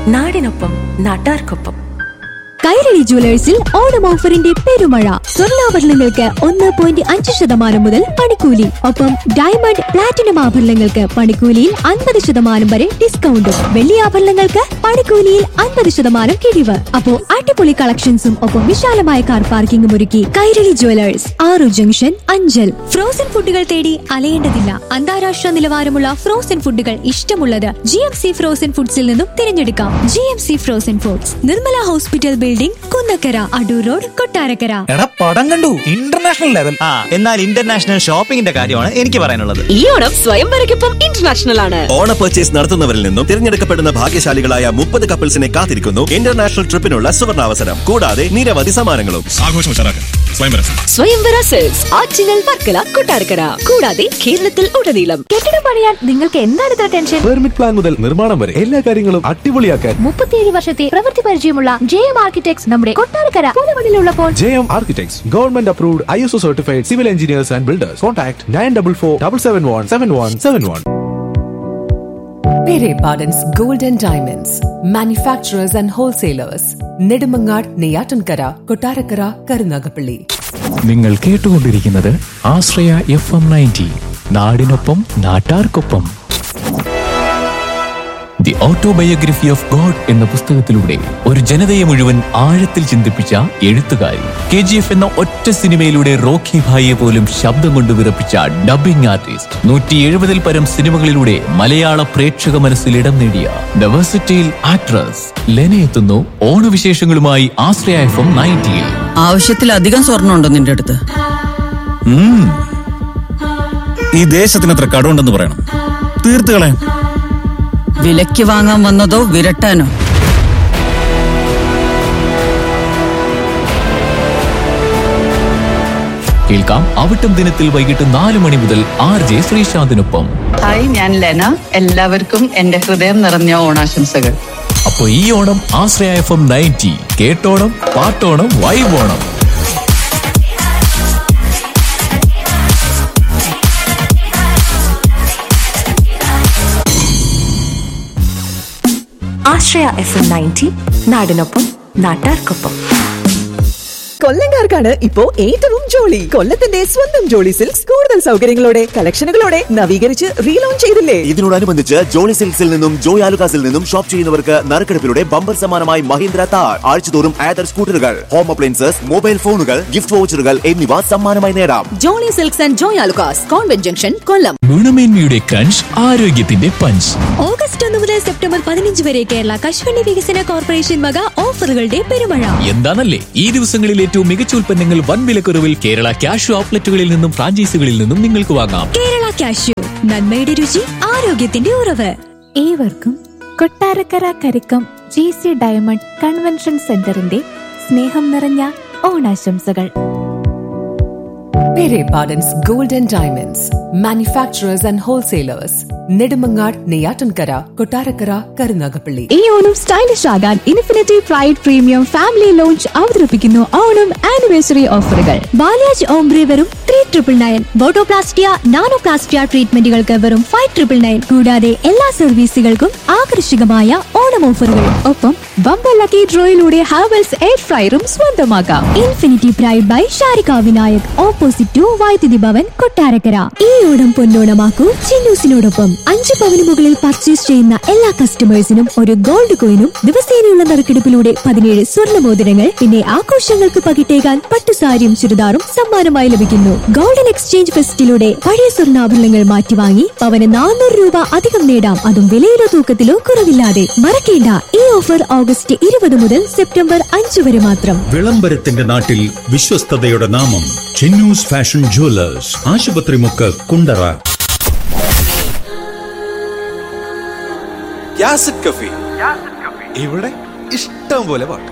നാടിനൊപ്പം നാട്ടാർക്കൊപ്പം കൈരളി ജുവലേഴ്സിൽ ഓണം ഓഫറിന്റെ പെരുമഴ സ്വർണ്ണാഭരണങ്ങൾക്ക് ഒന്ന് പോയിന്റ് അഞ്ച് ശതമാനം മുതൽ പണിക്കൂലി ഒപ്പം ഡയമണ്ട് പ്ലാറ്റിനം ആഭരണങ്ങൾക്ക് പണിക്കൂലിയിൽ അൻപത് ശതമാനം വരെ ഡിസ്കൗണ്ടും വെള്ളി ആഭരണങ്ങൾക്ക് പണിക്കൂലിയിൽ അൻപത് ശതമാനം കിഴിവ് അപ്പോ അടിപൊളി കളക്ഷൻസും ഒപ്പം വിശാലമായ കാർ പാർക്കിംഗും ഒരുക്കി കൈരളി ജുവലേഴ്സ് ആറു ജംഗ്ഷൻ അഞ്ചൽ ഫ്രോസൺ ഫുഡുകൾ തേടി അലയേണ്ടതില്ല അന്താരാഷ്ട്ര നിലവാരമുള്ള ഫ്രോസൺ ഫുഡുകൾ ഇഷ്ടമുള്ളത് ജി എം സി ഫ്രോസൺ ഫുഡ്സിൽ നിന്നും തിരഞ്ഞെടുക്കാം G M C frozen foods Nirmala hospital building Kunnakkara Adoor road Kottarakkara എടാ പടം കണ്ടു ഇന്റർനാഷണൽ ലെവൽ ആ എന്നാൽ ഇന്റർനാഷണൽ ഷോപ്പിംഗിന്റെ കാര്യമാണ് എനിക്ക് പറയാനുള്ളത് ഈ ഓണം സ്വയംവരയ്ക്കൊപ്പം ഇന്റർനാഷണൽ ആണ് ഓണ പർച്ചേസ് നടത്തുന്നവരിൽ നിന്നും തിരഞ്ഞെടുക്കപ്പെടുന്ന ഭാഗ്യശാലികളായ മുപ്പത് കപ്പിൾസിനെ കാത്തിരിക്കുന്നു ഇന്റർനാഷണൽ ട്രിപ്പിനുള്ള സുവർണാവസരം കൂടാതെ നിരവധി സമ്മാനങ്ങളും ആഘോഷം ഉഷാറാക്കാൻ സ്വയംവരം സ്വയംവര സെൽസ് ആറ്റിങ്ങൽ വർക്കല കൊട്ടാരക്കര കൂടാതെ കേരളത്തിൽ ഉടനീളം കെട്ടിടം പണിയാൻ നിങ്ങൾക്ക് എന്താണ് ഇത്ര ടെൻഷൻ പെർമിറ്റ് പ്ലാൻ മുതൽ നിർമ്മാണം വരെ എല്ലാ കാര്യങ്ങളും അടിപൊളിയാക്കാൻ മുപ്പത്തിയേഴ് വർഷത്തെ പ്രവൃത്തി പരിചയമുള്ള ജെ എം ആർക്കിടെക്ട്സ് നമ്മുടെ കൊട്ടാരക്കര പുതുമണിലുള്ളപ്പോൾ J M architects government approved I S O certified civil engineers and builders contact nine double four double seven one seven one seven one Pere Pardon's Gold and Diamonds, manufacturers and wholesalers, Nedumangad, Neyatankara, Kotarakara, Karunagapalli. നിങ്ങൾ കേട്ടുകൊണ്ടിരിക്കുന്നത് ആശ്രയ F M ninety നാടിനൊപ്പം നാട്ടാർക്കൊപ്പം the autobiography of God എന്ന പുസ്തകത്തിലൂടെ ഒരു ജനതയെ മുഴുവൻ ആഴത്തിൽ ചിന്തിപ്പിച്ച എഴുത്തുകാരി കെ ജി എഫ് എന്ന ഒറ്റ സിനിമയിലൂടെ റോക്കി ഭായിയെ പോലും ശബ്ദം കൊണ്ട് വിറപ്പിച്ച ഡബിംഗ് ആർട്ടിസ്റ്റ് നൂറ്റി എഴുപതിൽ പരം സിനിമകളിലൂടെ മലയാള പ്രേക്ഷക മനസ്സിൽ ഇടം നേടിയ ദ വെർസിറ്റൈൽ ആക്ട്രസ് ലെന എത്തുന്നു ഓണവിശേഷങ്ങളുമായി ആശ്രയ എഫ് എം നയൻറ്റിയിൽ ആവശ്യത്തിലധികം സ്വർണ്ണമുണ്ടോ നിന്റെ അടുത്ത് ഈ ദേശത്തിന് എത്ര കടമുണ്ടെന്ന് പറയണം തീർത്ത് കളയാം വിലയ്ക്ക് വാങ്ങാൻ വന്നതോ വിരട്ടാനോ കേൾക്കാം അവിട്ടം ദിനത്തിൽ വൈകിട്ട് നാല് മണി മുതൽ ആർ ജെ ശ്രീശാന്തിനൊപ്പം ഹായ് ഞാൻ ലെന എല്ലാവർക്കും എന്റെ ഹൃദയം നിറഞ്ഞ ഓണാശംസകൾ അപ്പൊ ഈ Onam Ashraya F M ninety കേട്ടോണം പാട്ടോണം വൈബോണം ആശ്രയ എഫ് എം നയൻറ്റി നാടിനൊപ്പം നാട്ടാർക്കൊപ്പം കൊല്ലംകാർക്കാണ് ഇപ്പോ ഏറ്റവും ജോളി കൊല്ലത്തിന്റെ സ്വന്തം ജോളി സിൽക്സ് കൂടുതൽ സൗകര്യങ്ങളോടെ കളക്ഷനുകളോടെ നവീകരിച്ച് റീലോഞ്ച് ചെയ്തില്ലേ ഇതിനോടനുബന്ധിച്ച് ജോളി സിൽക്സിൽ നിന്നും ജോയ് ആലുക്കാസിൽ നിന്നും ഷോപ്പ് ചെയ്യുന്നവർക്ക് നറുക്കെടുപ്പിലൂടെ ബമ്പർ സമ്മാനമായി മഹീന്ദ്ര താർ ആഴ്ചതോറും ആദർ സ്കൂട്ടറുകൾ ഹോം അപ്ലയൻസസ് മൊബൈൽ ഫോണുകൾ ഗിഫ്റ്റ് വൗച്ചറുകൾ എന്നിവ സമ്മാനമായി നേടാം Jolly Silks and Joy Alukkas convent junction Kollam ഗുണമേന്മയുടെ ക്രഞ്ച് ആരോഗ്യത്തിന്റെ പഞ്ച് ഓഗസ്റ്റ് ഒന്ന് മുതൽ സെപ്റ്റംബർ പതിനഞ്ച് വരെ കേരള കശുവണ്ടി വികസന കോർപ്പറേഷൻ വക ഓഫറുകളുടെ പെരുമഴ എന്താണല്ലേ ഈ ദിവസങ്ങളിൽ ഏറ്റവും മികച്ച ഉൽപ്പന്നങ്ങൾ വൻ വിലക്കുറവിൽ കേരള ക്യാഷ് ഔട്ട്ലെറ്റുകളിൽ നിന്നും ഫ്രാഞ്ചൈസികളിൽ നിന്നും നിങ്ങൾക്ക് വാങ്ങാം കേരള കാഷ്യൂ നന്മയുടെ രുചി ആരോഗ്യത്തിന്റെ ഉറവ് ഏവർക്കും Kottarakkara Karikkam G C diamond convention സെന്ററിന്റെ സ്നേഹം നിറഞ്ഞ ഓണാശംസകൾ Pere Pardon's Gold and Diamonds, manufacturers and wholesalers, Nedumangad, Neyatankara, Kotarakara, Karunagapalli. ഈ ഓണം സ്റ്റൈലിഷ് ആകാൻ infinity pride premium family lounge അവതരിപ്പിക്കുന്നു ഓണം ആനിവേഴ്സറി ഓഫറുകൾ ബാലാജ് ഓംബ്രി വെറും three triple nine botoplastia nanoplastia ട്രീറ്റ്മെന്റുകൾക്ക് വെറും ഫൈവ് ട്രിപ്പിൾ നയൻ കൂടാതെ എല്ലാ സർവീസുകൾക്കും ആകർഷകമായ ഓണം ഓഫറുകൾ ഒപ്പം ബമ്പർ ലക്കി ഡ്രോയിലൂടെ ഹാവൽസ് എയർ ഫ്രയറും സ്വന്തമാക്കാം infinity pride by Sharika Vinayak opposite to Vaidyuthi Bhavan Kottarakkara ഈ ഓണം പൊന്നോണമാക്കൂ ചിന്നൂസിനോടൊപ്പം അഞ്ച് പവന് മുകളിൽ പർച്ചേസ് ചെയ്യുന്ന എല്ലാ കസ്റ്റമേഴ്സിനും ഒരു ഗോൾഡ് കോയിനും ദിവസേനയുള്ള നറുക്കെടുപ്പിലൂടെ പതിനേഴ് സ്വർണ്ണ മോതിരങ്ങൾ പിന്നെ ആഘോഷങ്ങൾക്ക് പകിട്ടേകാൻ പട്ടുസാരിയും ചുരിദാറും സമ്മാനമായി ലഭിക്കുന്നു ഗോൾഡൻ എക്സ്ചേഞ്ച് ഫെസ്റ്റിലൂടെ പഴയ സ്വർണ്ണാഭരണങ്ങൾ മാറ്റി വാങ്ങി പവന് നാനൂറ് രൂപ അധികം നേടാം അതും വിലയിലോ തൂക്കത്തിലോ കുറവില്ലാതെ മറക്കേണ്ട ഈ ഓഫർ ഓഗസ്റ്റ് ഇരുപത് മുതൽ സെപ്റ്റംബർ അഞ്ച് വരെ മാത്രം വിളംബരത്തിന്റെ നാട്ടിൽ വിശ്വസ്തതയുടെ നാമം ചിന്നൂസ് ഫാഷൻ ജുവലേഴ്സ് ആശുപത്രി മുക്ക് കുണ്ടറ യാസിഡ് കഫി ഇവിടെ ഇഷ്ടം പോലെ പാട്ട്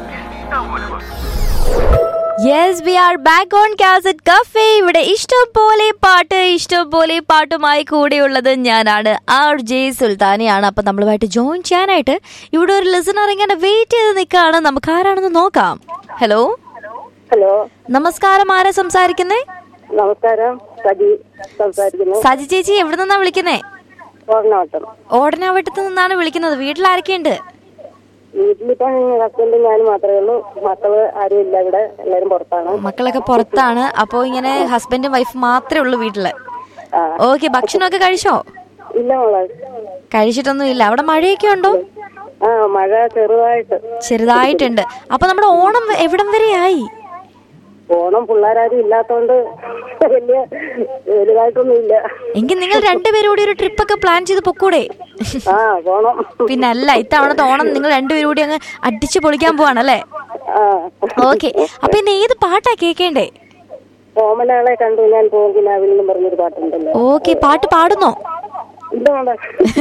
yes we are back on cassette cafe ഇവിടെ ഇഷ്ടം പോലെ പാട്ട് ഇഷ്ടം പോലെ പാട്ടുമായി കൂടെയുള്ളത് ഞാനാണ് ആർ ജെ സുൽത്താനിയാണ് അപ്പൊ നമ്മളുമായിട്ട് ജോയിൻ ചെയ്യാനായിട്ട് ഇവിടെ ഒരു ലിസണർ ഇങ്ങനെ വെയിറ്റ് ചെയ്ത് നിൽക്കുകയാണ് നമുക്ക് ആരാണെന്ന് നോക്കാം ഹലോ ഹലോ നമസ്കാരം ആരാ സംസാരിക്കുന്നേ നമസ്കാരം സജി സംസാരിക്കുന്നു സജി ചേച്ചി എവിടെ നിന്നാ വിളിക്കുന്നേ ഓർണവട്ടം ഓടനാവട്ടത്ത് നിന്നാണ് വിളിക്കുന്നത് വീട്ടിൽ ആരൊക്കെയുണ്ട് വീട്ടിലിപ്പോ ഹസ്ബൻഡും ഞാനും മാത്രമേ ഉള്ളൂ മക്കള് ആരും ഇല്ല ഇവിടെ എല്ലാരും പുറത്താണ് മക്കളൊക്കെ പുറത്താണ് അപ്പോ ഇങ്ങനെ ഹസ്ബൻഡും വൈഫ് മാത്രമേ ഉള്ളൂ വീട്ടില് ഓക്കെ ഭക്ഷണമൊക്കെ കഴിച്ചോ ഇല്ല മോളെ കഴിച്ചിട്ടൊന്നും ഇല്ല അവിടെ മഴയൊക്കെ ഉണ്ടോ ആ മഴ ചെറുതായിട്ട് ചെറുതായിട്ടുണ്ട് അപ്പൊ നമ്മുടെ ഓണം എവിടം വരെയായി ഓണം പിള്ളേരാരും ഇല്ലാത്തോണ്ട് വലിയ വലുതായിട്ടൊന്നും ഇല്ല എങ്കിൽ നിങ്ങൾ രണ്ടുപേരും കൂടി ഒരു ട്രിപ്പ് ഒക്കെ പ്ലാൻ ചെയ്ത് പൊക്കൂടെ ആ പോണം പിന്നെ അല്ല ഇത്തവണത്തെ ഓണം നിങ്ങൾ രണ്ടുപേരും കൂടി അങ്ങ് അടിച്ചു പൊളിക്കാൻ പോവാണല്ലേ ഓക്കെ അപ്പൊ ഇന്ന് ഏത് പാട്ടാ കേക്കേണ്ടേ ഓമനാളെ കണ്ടു ഞാൻ പോകിനാവിൽ നിന്നും പറഞ്ഞൊരു പാട്ടുണ്ടല്ലോ ഓക്കെ പാട്ട് പാടുന്നോ ഇല്ല മോളെ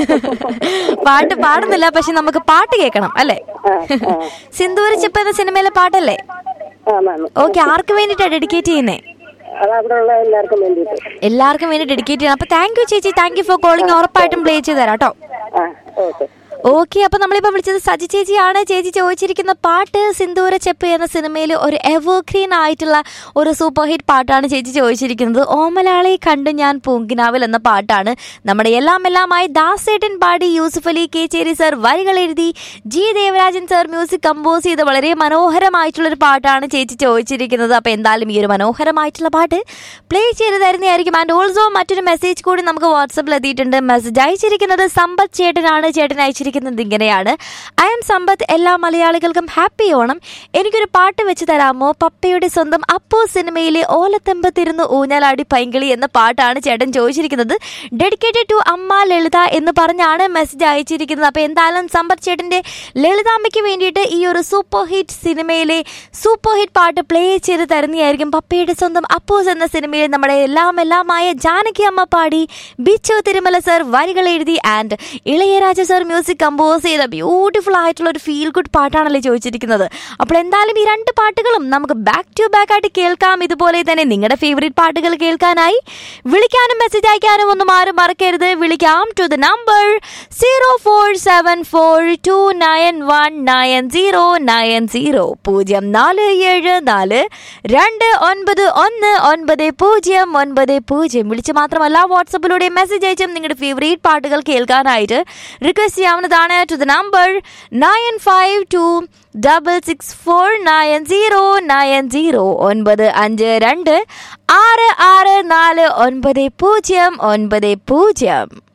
പാട്ട് പാടുന്നില്ല പക്ഷെ നമുക്ക് പാട്ട് കേൾക്കണം അല്ലേ സിന്ദൂര ചിപ്പ് എന്ന സിനിമയിലെ പാട്ടല്ലേ ഓക്കെ ആർക്ക് വേണ്ടിട്ടാ ഡെഡിക്കേറ്റ് ചെയ്യുന്നേ അത് അവിടെ ഉള്ള എല്ലാവർക്കും വേണ്ടിയിട്ട് എല്ലാവർക്കും വേണ്ടി ഡെഡിക്കേറ്റ് ചെയ്യണം അപ്പൊ താങ്ക് യു ചേച്ചി താങ്ക് യു ഫോർ കോളിംഗ് ഉറപ്പായിട്ടും പ്ലേ ചെയ്ത് തരാം കേട്ടോ ഓക്കെ ഓക്കെ അപ്പൊ നമ്മളിപ്പോ വിളിച്ചത് സജി ചേച്ചിയാണ് ചേച്ചി ചോദിച്ചിരിക്കുന്ന പാട്ട് സിന്ദൂര ചെപ്പ് എന്ന സിനിമയിൽ ഒരു എവർഗ്രീൻ ആയിട്ടുള്ള ഒരു സൂപ്പർ ഹിറ്റ് പാട്ടാണ് ചേച്ചി ചോദിച്ചിരിക്കുന്നത് ഓമലാളെ കണ്ടു ഞാൻ പൂങ്കിനാവിൽ എന്ന പാട്ടാണ് നമ്മുടെ എല്ലാം എല്ലാമായി ദാസേട്ടൻ പാടി യൂസുഫ് അലി കേച്ചേരി സർ വരികൾ എഴുതി G Devarajan sir music compose ചെയ്ത് വളരെ മനോഹരമായിട്ടുള്ള ഒരു പാട്ടാണ് ചേച്ചി ചോദിച്ചിരിക്കുന്നത് അപ്പൊ എന്തായാലും ഈ ഒരു മനോഹരമായിട്ടുള്ള പാട്ട് പ്ലേ ചെയ്ത് തരുന്നതായിരിക്കും ആൻഡ് ഓൾസോ മറ്റൊരു മെസ്സേജ് കൂടി നമുക്ക് വാട്സപ്പിൽ എത്തിയിട്ടുണ്ട് മെസ്സേജ് അയച്ചിരിക്കുന്നത് സമ്പത്ത് ചേട്ടനാണ് ചേട്ടൻ അയച്ചിരിക്കുന്നത് ഇങ്ങനെയാണ് ഐ എം സമ്പത്ത് എല്ലാ മലയാളികൾക്കും ഹാപ്പി ഓണം എനിക്കൊരു പാട്ട് വെച്ച് തരാമോ പപ്പയുടെ സ്വന്തം അപ്പോ സിനിമയിലെ ഓലത്തമ്പത്തിരുന്ന് ഊഞ്ഞാലാടി പൈങ്കിളി എന്ന പാട്ടാണ് ചേട്ടൻ ചോദിച്ചിരിക്കുന്നത് ഡെഡിക്കേറ്റഡ് ടു അമ്മ ലളിത എന്ന് പറഞ്ഞാണ് മെസ്സേജ് അയച്ചിരിക്കുന്നത് അപ്പോൾ എന്തായാലും സമ്പത്ത് ചേട്ടൻ്റെ ലളിതാമ്മയ്ക്ക് വേണ്ടിയിട്ട് ഈ ഒരു സൂപ്പർ ഹിറ്റ് സിനിമയിലെ സൂപ്പർ ഹിറ്റ് പാട്ട് പ്ലേ ചെയ്ത് തരുന്നതായിരിക്കും പപ്പയുടെ സ്വന്തം അപ്പോസ് എന്ന സിനിമയിൽ നമ്മുടെ എല്ലാം എല്ലാമായ ജാനകി അമ്മ പാടി ബിച്ചു തിരുമല സർ വരികൾ എഴുതി and Ilaiyaraaja sir music compose ചെയ്ത ബ്യൂട്ടിഫുൾ ആയിട്ടുള്ള ഒരു ഫീൽ ഗുഡ് പാട്ടാണല്ലേ ചോദിച്ചിരിക്കുന്നത് അപ്പോൾ എന്തായാലും ഈ രണ്ട് പാട്ടുകളും നമുക്ക് ബാക്ക് ടു ബാക്ക് ആയിട്ട് കേൾക്കാം ഇതുപോലെ തന്നെ നിങ്ങളുടെ ഫേവറേറ്റ് പാട്ടുകൾ കേൾക്കാനായി വിളിക്കാനും മെസ്സേജ് അയക്കാനും ഒന്നും ആരും മറക്കരുത് വിളിക്കാം to the number zero four seven four two nine one nine zero nine zero പൂജ്യം നാല് ഏഴ് നാല് രണ്ട് ഒൻപത് ഒന്ന് ഒൻപത് പൂജ്യം ഒൻപത് പൂജ്യം വിളിച്ച് മാത്രമല്ല വാട്സപ്പിലൂടെ മെസ്സേജ് അയച്ചും നിങ്ങളുടെ ഫേവറേറ്റ് പാട്ടുകൾ കേൾക്കാനായിട്ട് റിക്വസ്റ്റ് ചെയ്യാവുന്നതാണ് to the number nine five two double six four nine zero nine zero ഒൻപത് അഞ്ച് രണ്ട് ആറ് ആറ് നാല് ഒൻപത് പൂജ്യം ഒൻപത് പൂജ്യം